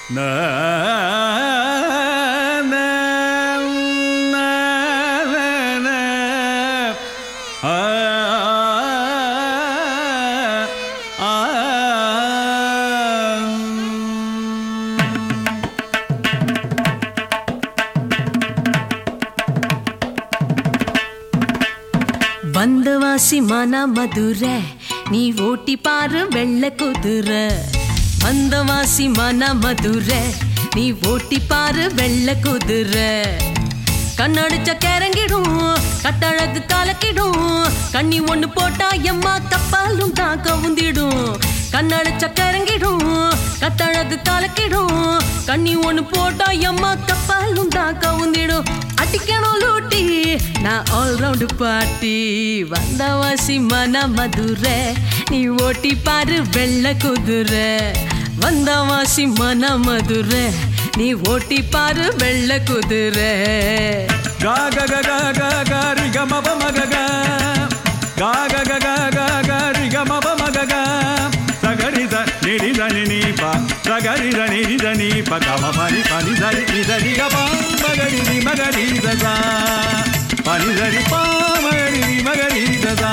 வந்தவாசி மன மதுரை நீ ஓட்டி பாரு வெள்ள குதிரை வந்தவாசி மன மதுரை நீ ஓட்டி பாரு வெள்ள குதிரை கண்ணடிச்ச கிறங்கிடும் கட்டழகு கலக்கிடும் கண்ணி ஒண்ணு போட்டா எம்மா கப்பாலும் தான் கவுந்திடும் கண்ணடிச்ச கிறங்கிடும் கட்டழகு கலக்கிடும் கண்ணி ஒண்ணு போட்டா எம்மா கப்பாலும் தான் கவுந்திடும் அடிக்கணும் லூட்டி நான் ஆல்ரவுண்டு பாட்டி வந்தவாசி மன மதுரை நீ ஓட்டி பாரு வெள்ள குதிரை வந்தவாசி மன மதுரை நீ ஓட்டி பாரு வெள்ள குதிரை கா க க க க க ரி க ம ப ம க க கா க க க க க ரி க ம ப ம க க சகரி த நி ரி த நி நீ ப சகரி த நி ரி த நீ ப க ம ப நி ப நி த ரி நி த ரி க ப ம க ரி ரி ம க ரி த சா ப நி த ரி ப ம க ரி ரி ம க ரி த சா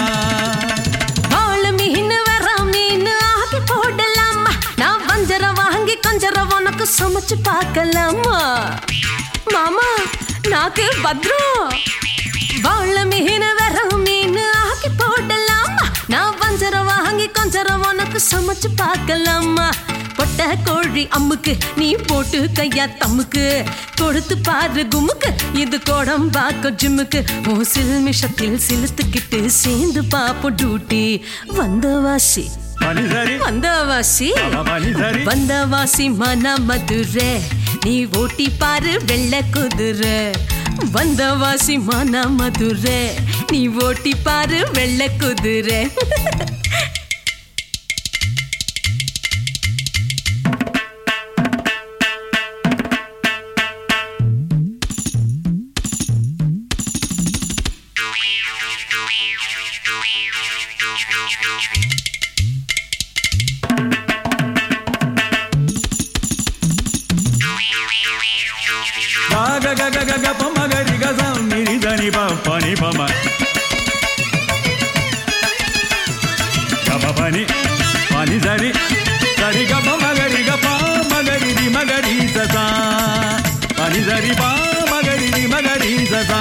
வாழ மீன் வர மீன் ஆக்கி போடலாமா நான் வஞ்சர வாங்கி கொஞ்சர உனக்கு சமைச்சு பார்க்கலாமா மாமா நாக்கு பத்ரம் வாழ மீன் வர மீன் ஆக்கி போடலாமா நான் வஞ்சர வாங்கி கொஞ்சர உனக்கு சமைச்சு பார்க்கலாமா பொட்ட கோழி அம்முக்கு நீ போட்டு கையா தம்முக்கு கொடுத்து பாரு குமுக்கு இது கோடம்பாக்க ஜிம்முக்கு ஓ சில்மிஷத்தில் சிலுத்துக்கிட்டு சேர்ந்து பாப்பு டியூட்டி வந்தவாசி ப நி த ரி வந்தவாசி ப ம ப நி த ரி வந்தவாசி மன மதுரை நீ ஓட்டி பாரு வெள்ள குதிரை வந்தவாசி மன மதுரை நீ ஓட்டி பாரு வெள்ள குதிரை கா க க க க க ப ம க ரி க சா நி ரி த நி ப ப நி ப ம க ப ப நி ப நி த ரி த ரி க ப ம க ரி க ப ம க ரி ரி ம க ரி த சா ப நி த ரி ப ம க ரி ரி ம க ரி த சா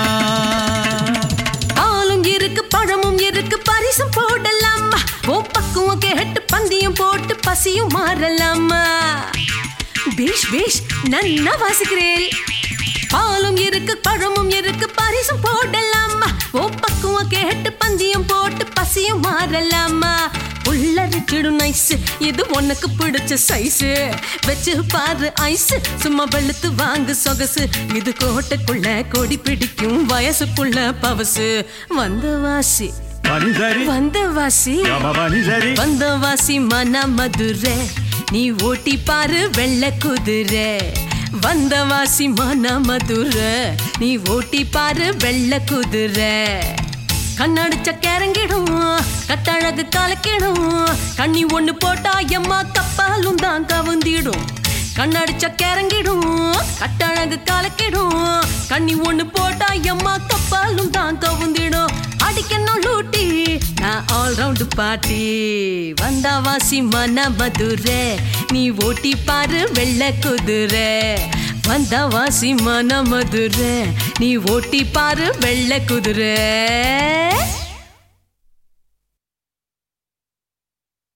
பாலும் இருக்கு பழமும் இருக்கு பரிசும் போடலாமா ஓ பக்குவம் கேட்டு பந்தியும் போட்டு பசியும் மாறலாமா பேஷ் பேஷ் நன்னா வாசிக்கிறேன் பாலும் இருக்கு பழமும் இருக்கு பரிசும் போடலாமா ஓ பக்குவம் கேட்டு பந்தியும் போட்டு பசியும் மாறலாமா உள்ளரிச்சிடும் நைஸ் இது உனக்கு பிடிச்ச சைஸ் வச்சு பாரு ஐஸ் சும்மா வெளுத்து வாங்கு சொகசு இது கோட்டைக்குள்ள கொடி பிடிக்கும் வயசுக்குள்ள பவசு வந்தவாசி ப நி த ரி வந்தவாசி க ப ப நி த ரி வந்தவாசி மன மதுரை நீ ஓட்டி பாரு வெள்ள குதிரை வந்தவாசி மன மதுரை நீ ஓட்டி பாரு வெள்ள குதிரை கண்ணடிச்ச கிறங்கிடும் கட்டழகு கலக்கிடும் கண்ணி ஒண்ணு போட்டா எம்மா கப்பாலும் தான் கவுந்திடும் கண்ணடிச்ச கிறங்கிடும் கட்டழகு கலக்கிடும் கண்ணி ஒண்ணு போட்டா எம்மா கப்பாலும் தான் கவுந்திடும் அடிக்கணும் லூட்டி நான் ஆல் ரவுண்டு பாட்டி வந்தாவாசி மன மதுரை நீ ஓட்டி பாரு வெள்ள குதிரை வந்தாவாசி மன மதுரை நீ ஓட்டி பாரு வெள்ள குதிரை